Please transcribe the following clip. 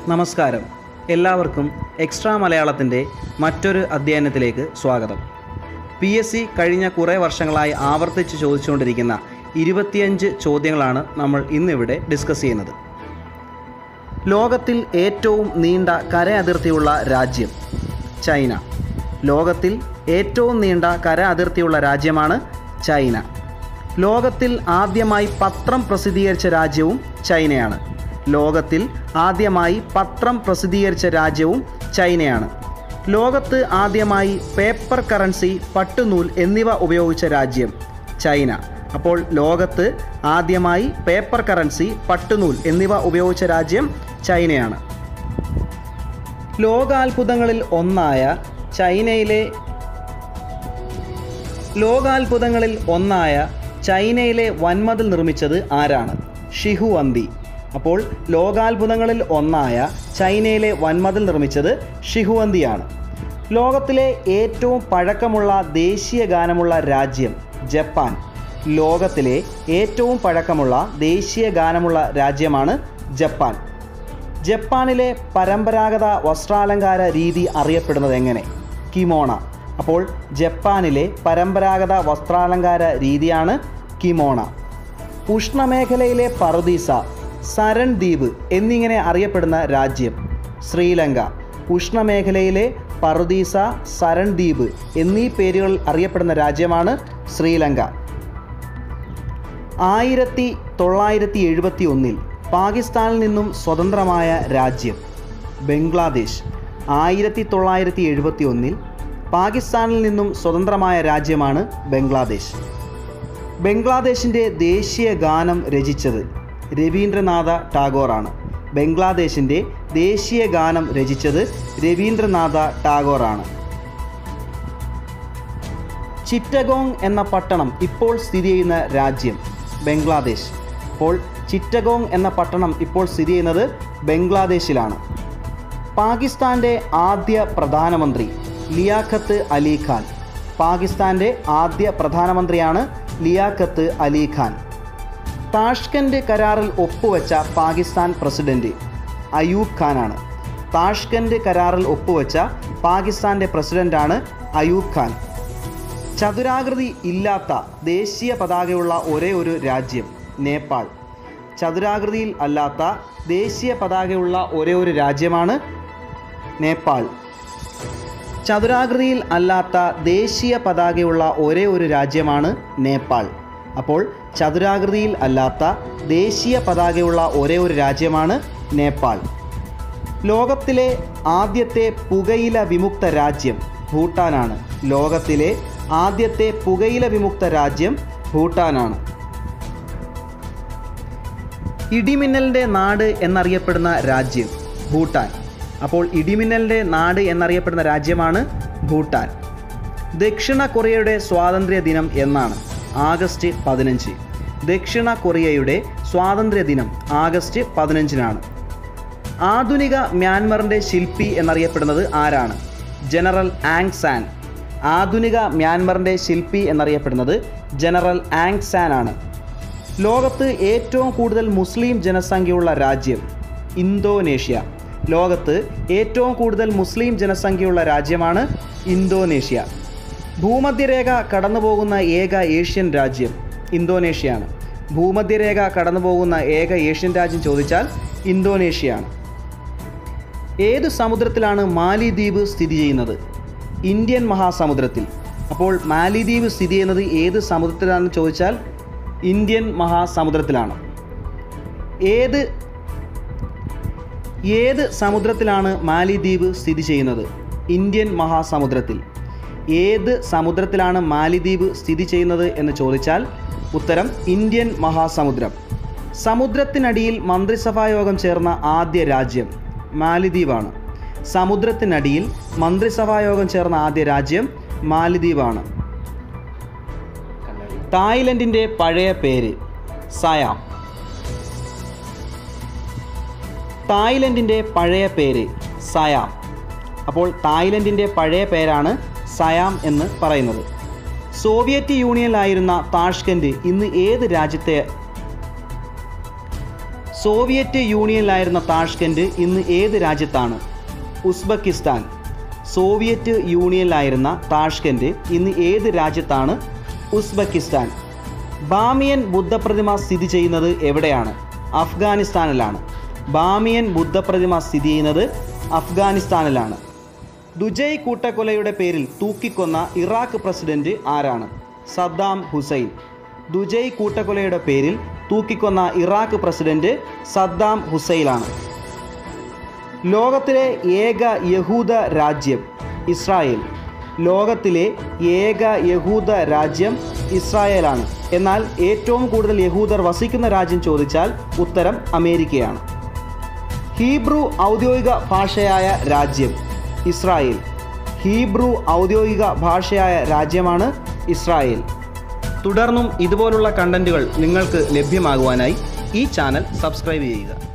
നമസ്കാരം എല്ലാവർക്കും എക്സ്ട്രാ മലയാളത്തിൻ്റെ മറ്റൊരു അധ്യയനത്തിലേക്ക് സ്വാഗതം പി എസ് സി കഴിഞ്ഞ കുറേ വർഷങ്ങളായി ആവർത്തിച്ച് ചോദിച്ചുകൊണ്ടിരിക്കുന്ന ഇരുപത്തിയഞ്ച് ചോദ്യങ്ങളാണ് നമ്മൾ ഇന്നിവിടെ ഡിസ്കസ് ചെയ്യുന്നത് ലോകത്തിൽ ഏറ്റവും നീണ്ട കര അതിർത്തിയുള്ള രാജ്യം ചൈന ലോകത്തിൽ ഏറ്റവും നീണ്ട കര അതിർത്തിയുള്ള രാജ്യമാണ് ചൈന ലോകത്തിൽ ആദ്യമായി പത്രം പ്രസിദ്ധീകരിച്ച രാജ്യവും ചൈനയാണ് ലോകത്തിൽ ആദ്യമായി പത്രം പ്രസിദ്ധീകരിച്ച രാജ്യവും ചൈനയാണ് ലോകത്ത് ആദ്യമായി പേപ്പർ കറൻസി പട്ടുനൂൽ എന്നിവ ഉപയോഗിച്ച രാജ്യം ചൈന അപ്പോൾ ലോകത്ത് ആദ്യമായി പേപ്പർ കറൻസി പട്ടുനൂൽ എന്നിവ ഉപയോഗിച്ച രാജ്യം ചൈനയാണ് ലോകാത്ഭുതങ്ങളിൽ ഒന്നായ ചൈനയിലെ ലോകാത്ഭുതങ്ങളിൽ ഒന്നായ ചൈനയിലെ വൻമതിൽ നിർമ്മിച്ചത് ആരാണ് ഷിഹുവന്തി അപ്പോൾ ലോകാത്ഭുതങ്ങളിൽ ഒന്നായ ചൈനയിലെ വൻമതിൽ നിർമ്മിച്ചത് ഷിഹുവന്തിയാണ് ലോകത്തിലെ ഏറ്റവും പഴക്കമുള്ള ദേശീയ ഗാനമുള്ള രാജ്യം ജപ്പാൻ ലോകത്തിലെ ഏറ്റവും പഴക്കമുള്ള ദേശീയ ഗാനമുള്ള രാജ്യമാണ് ജപ്പാൻ ജപ്പാനിലെ പരമ്പരാഗത വസ്ത്രാലങ്കാര രീതി അറിയപ്പെടുന്നത് എങ്ങനെ കിമോണ അപ്പോൾ ജപ്പാനിലെ പരമ്പരാഗത വസ്ത്രാലങ്കാര രീതിയാണ് കിമോണ ഉഷ്ണമേഖലയിലെ പറുദീസ സരൺ ദ്വീപ് എന്നിങ്ങനെ അറിയപ്പെടുന്ന രാജ്യം ശ്രീലങ്ക ഉഷ്ണമേഖലയിലെ പറുദീസ സരൺ ദ്വീപ് എന്നീ പേരുകൾ അറിയപ്പെടുന്ന രാജ്യമാണ് ശ്രീലങ്ക ആയിരത്തി തൊള്ളായിരത്തി എഴുപത്തി ഒന്നിൽ പാകിസ്ഥാനിൽ നിന്നും സ്വതന്ത്രമായ രാജ്യം ബംഗ്ലാദേശ് ആയിരത്തി തൊള്ളായിരത്തി എഴുപത്തി ഒന്നിൽ പാകിസ്ഥാനിൽ നിന്നും സ്വതന്ത്രമായ രാജ്യമാണ് ബംഗ്ലാദേശ് ബംഗ്ലാദേശിൻ്റെ ദേശീയ ഗാനം രചിച്ചത് രവീന്ദ്രനാഥ ടാഗോറാണ് ബംഗ്ലാദേശിൻ്റെ ദേശീയ ഗാനം രചിച്ചത് രവീന്ദ്രനാഥ ടാഗോറാണ് ചിറ്റഗോങ് എന്ന പട്ടണം ഇപ്പോൾ സ്ഥിതി ചെയ്യുന്ന രാജ്യം ബംഗ്ലാദേശ് അപ്പോൾ ചിറ്റഗോങ് എന്ന പട്ടണം ഇപ്പോൾ സ്ഥിതി ചെയ്യുന്നത് ബംഗ്ലാദേശിലാണ് പാകിസ്ഥാൻ്റെ ആദ്യ പ്രധാനമന്ത്രി ലിയാഖത്ത് അലി ഖാൻ പാകിസ്ഥാൻ്റെ ആദ്യ പ്രധാനമന്ത്രിയാണ് ലിയാഖത്ത് അലി ഖാൻ താഷ്കൻഡ് കരാറിൽ ഒപ്പുവെച്ച പാകിസ്ഥാൻ പ്രസിഡന്റ് അയൂബ് ഖാനാണ് താഷ്കൻഡ് കരാറിൽ ഒപ്പുവെച്ച പാകിസ്ഥാൻ്റെ പ്രസിഡന്റാണ് അയൂബ് ഖാൻ ചതുരാകൃതി ഇല്ലാത്ത ദേശീയ പതാകയുള്ള ഒരേ ഒരു രാജ്യം നേപ്പാൾ ചതുരാകൃതിയിൽ അല്ലാത്ത ദേശീയ പതാകയുള്ള ഒരേ ഒരു രാജ്യമാണ് നേപ്പാൾ ചതുരാകൃതിയിൽ അല്ലാത്ത ദേശീയ പതാകയുള്ള ഒരേ ഒരു രാജ്യമാണ് നേപ്പാൾ അപ്പോൾ ചതുരാകൃതിയിൽ അല്ലാത്ത ദേശീയ പതാകയുള്ള ഒരേ ഒരു രാജ്യമാണ് നേപ്പാൾ ലോകത്തിലെ ആദ്യത്തെ പുകയില വിമുക്ത രാജ്യം ഭൂട്ടാനാണ് ലോകത്തിലെ ആദ്യത്തെ പുകയില വിമുക്ത രാജ്യം ഭൂട്ടാനാണ് ഇടിമിന്നലിൻ്റെ നാട് എന്നറിയപ്പെടുന്ന രാജ്യം ഭൂട്ടാൻ അപ്പോൾ ഇടിമിന്നലിൻ്റെ നാട് എന്നറിയപ്പെടുന്ന രാജ്യമാണ് ഭൂട്ടാൻ ദക്ഷിണ കൊറിയയുടെ സ്വാതന്ത്ര്യ ദിനം എന്നാണ് ആഗസ്റ്റ് പതിനഞ്ച് ദക്ഷിണ കൊറിയയുടെ സ്വാതന്ത്ര്യ ദിനം ആഗസ്റ്റ് പതിനഞ്ചിനാണ് ആധുനിക മ്യാൻമറിൻ്റെ ശില്പി എന്നറിയപ്പെടുന്നത് ആരാണ് ജനറൽ ആങ് സാൻ ആധുനിക മ്യാൻമറിൻ്റെ ശില്പി എന്നറിയപ്പെടുന്നത് ജനറൽ ആങ് സാൻ ആണ് ലോകത്ത് ഏറ്റവും കൂടുതൽ മുസ്ലിം ജനസംഖ്യയുള്ള രാജ്യം ഇന്തോനേഷ്യ ലോകത്ത് ഏറ്റവും കൂടുതൽ മുസ്ലിം ജനസംഖ്യയുള്ള രാജ്യമാണ് ഇന്തോനേഷ്യ ഭൂമധ്യരേഖ കടന്നുപോകുന്ന ഏക ഏഷ്യൻ രാജ്യം ഇന്തോനേഷ്യയാണ് ഭൂമധ്യരേഖ കടന്നുപോകുന്ന ഏക ഏഷ്യൻ രാജ്യം ചോദിച്ചാൽ ഇന്തോനേഷ്യയാണ് ഏത് സമുദ്രത്തിലാണ് മാലിദ്വീപ് സ്ഥിതി ചെയ്യുന്നത് ഇന്ത്യൻ മഹാസമുദ്രത്തിൽ അപ്പോൾ മാലിദ്വീപ് സ്ഥിതി ചെയ്യുന്നത് ഏത് സമുദ്രത്തിലാണെന്ന് ചോദിച്ചാൽ ഇന്ത്യൻ മഹാസമുദ്രത്തിലാണ് ഏത് ഏത് സമുദ്രത്തിലാണ് മാലിദ്വീപ് സ്ഥിതി ചെയ്യുന്നത് ഇന്ത്യൻ മഹാസമുദ്രത്തിൽ ഏത് സമുദ്രത്തിലാണ് മാലിദ്വീപ് സ്ഥിതി ചെയ്യുന്നത് എന്ന് ചോദിച്ചാൽ ഉത്തരം ഇന്ത്യൻ മഹാസമുദ്രം സമുദ്രത്തിനടിയിൽ മന്ത്രിസഭാ യോഗം ചേർന്ന ആദ്യ രാജ്യം മാലിദ്വീപാണ് സമുദ്രത്തിനടിയിൽ മന്ത്രിസഭാ യോഗം ചേർന്ന ആദ്യ രാജ്യം മാലിദ്വീപാണ് തായ്ലൻഡിൻ്റെ പഴയ പേര് സയാം തായ്ലൻഡിൻ്റെ പഴയ പേര് സയാം അപ്പോൾ തായ്ലൻഡിൻ്റെ പഴയ പേരാണ് സയാം എന്ന് പറയുന്നത് സോവിയറ്റ് യൂണിയനിലായിരുന്ന താഷ്കൻഡ് ഇന്ന് ഏത് രാജ്യത്തെ സോവിയറ്റ് യൂണിയനിലായിരുന്ന താഷ്കൻഡ് ഇന്ന് ഏത് രാജ്യത്താണ് ഉസ്ബെക്കിസ്ഥാൻ സോവിയറ്റ് യൂണിയനിലായിരുന്ന താഷ്കൻഡ് ഇന്ന് ഏത് രാജ്യത്താണ് ഉസ്ബെക്കിസ്ഥാൻ ബാമിയൻ ബുദ്ധപ്രതിമ സ്ഥിതി ചെയ്യുന്നത് എവിടെയാണ് അഫ്ഗാനിസ്ഥാനിലാണ് ബാമിയൻ ബുദ്ധപ്രതിമ സ്ഥിതി ചെയ്യുന്നത് അഫ്ഗാനിസ്ഥാനിലാണ് ദുജയ് കൂട്ടക്കൊലയുടെ പേരിൽ തൂക്കിക്കൊന്ന ഇറാഖ് പ്രസിഡന്റ് ആരാണ് സദ്ദാം ഹുസൈൻ ദുജയ് കൂട്ടക്കൊലയുടെ പേരിൽ തൂക്കിക്കൊന്ന ഇറാഖ് പ്രസിഡന്റ് സദ്ദാം ഹുസൈലാണ് ലോകത്തിലെ ഏക യഹൂദ രാജ്യം ഇസ്രായേൽ ലോകത്തിലെ ഏക യഹൂദ രാജ്യം ഇസ്രായേലാണ് എന്നാൽ ഏറ്റവും കൂടുതൽ യഹൂദർ വസിക്കുന്ന രാജ്യം ചോദിച്ചാൽ ഉത്തരം അമേരിക്കയാണ് ഹീബ്രു ഔദ്യോഗിക ഭാഷയായ രാജ്യം ഇസ്രായേൽ ഹീബ്രു ഔദ്യോഗിക ഭാഷയായ രാജ്യമാണ് ഇസ്രായേൽ തുടർന്നും ഇതുപോലുള്ള കണ്ടന്റുകൾ നിങ്ങൾക്ക് ലഭ്യമാകുവാനായി ഈ ചാനൽ സബ്സ്ക്രൈബ് ചെയ്യുക